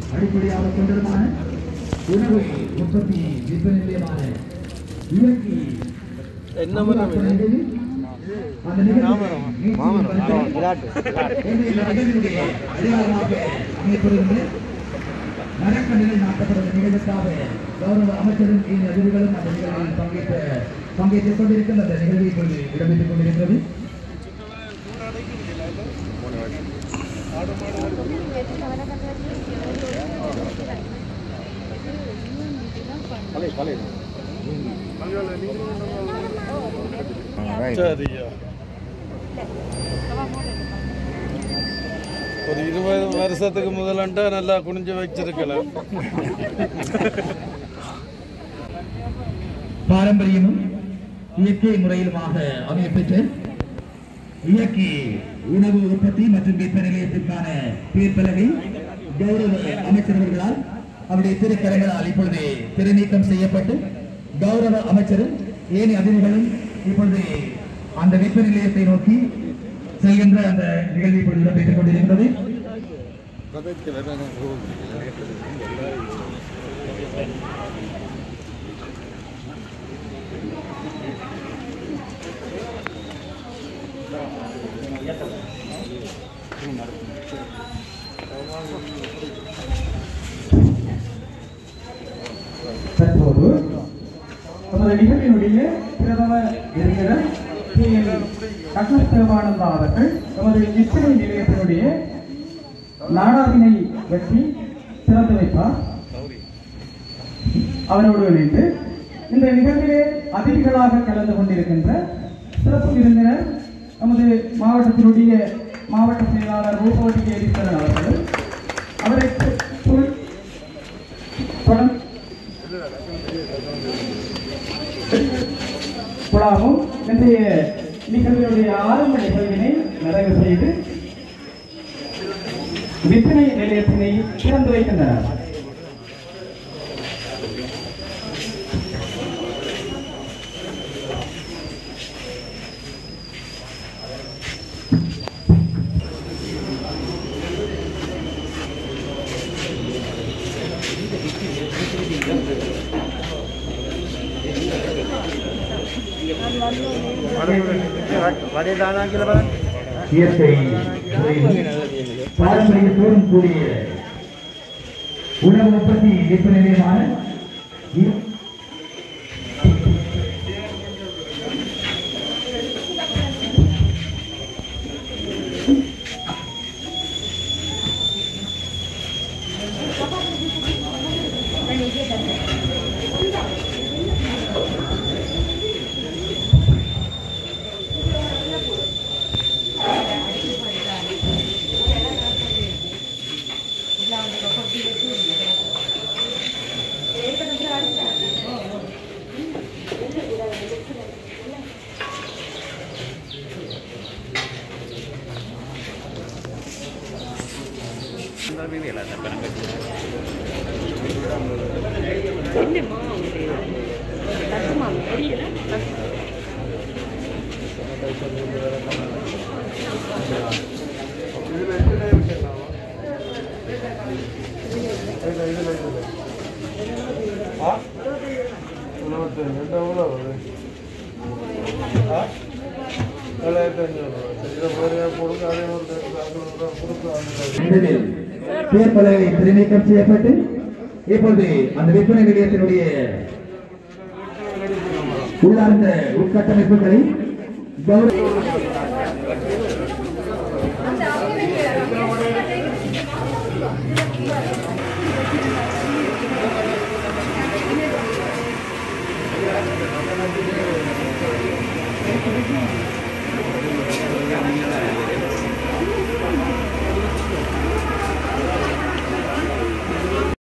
அடிப்படையாக கொண்டதுமான உணவு உற்பத்தி விற்பனை நிலையமான இயற்கை என்ன மரம் இது? அந்த நிகழ்ச்சி அடையாளமாக அமையப்படுகிறது நடக்க நிலை நாட்டப்படுகிற நிகழ்வுக்காக கௌரவ அமைச்சரும் இந்த அதிகாரிகளும் அந்த நிகழ்வில் பங்கேற்ற பங்கேற்றுக் கொண்டிருக்கின்ற அந்த நிகழ்வை இப்பொழுது இடம்பெற்றுக் கொண்டிருக்கிறது சரியா ஒரு இருபது வருஷத்துக்கு முதலண்டா நல்லா குனிஞ்சு வச்சிருக்கலாம் பாரம்பரியமும் இயற்கை முறையிலுமாக அமையப்பெற்ற இயற்கை உணவு உற்பத்தி மற்றும் விற்பனை நிலையத்திற்கான பேர்பலகை கௌரவ அமைச்சர் அவர்களால் அவருடைய திருக்கரைகளால் இப்பொழுது திருநீக்கம் செய்யப்பட்டு கௌரவ அமைச்சரும் ஏனைய அதிகாரிகளும் இப்பொழுது அந்த விற்பனை நிலையத்தை நோக்கி செல்கின்ற அந்த நிகழ்வு இப்பொழுது இடம்பெற்றுக் கொண்டிருக்கிறது தற்போது நமது நிகழ்வினுடைய பிரதம விருந்தினர் பி எல் கட்டஸ்தேவானந்தா அவர்கள் நமது விற்பனை நிலையத்தினுடைய நாடாவினை வெற்றி திறந்து வைத்தார் அவரோடு இணைந்து இந்த நிகழ்விலே அதிதிகளாக கலந்து கொண்டிருக்கின்ற சிறப்பு விருந்தினர் நமது மாவட்டத்தினுடைய மாவட்ட செயலாளர் ரூபவதி கேதீஸ்வரன் அவர்கள் அவரை து- துணை- தொடர்ந்து குழாமும் இன்றைய நிகழ்வினுடைய ஆரம்ப நிகழ்வினை நிறைவு செய்து விற்பனை நிலையத்தினை திறந்து வைக்கின்றனர் இயற்கை முறையில் பாரம்பரியத்தோடும் கூடிய உணவு உற்பத்தி விற்பனை நிலையமான இ- நிகழ்வில் பேர் பலகை திருநீக்கம் செய்யப்பட்டு இப்பொழுது அந்த விற்பனை நிலையத்தினுடைய உள்ளார்ந்த உட்கட்டமைப்புகளை கௌரவ Thank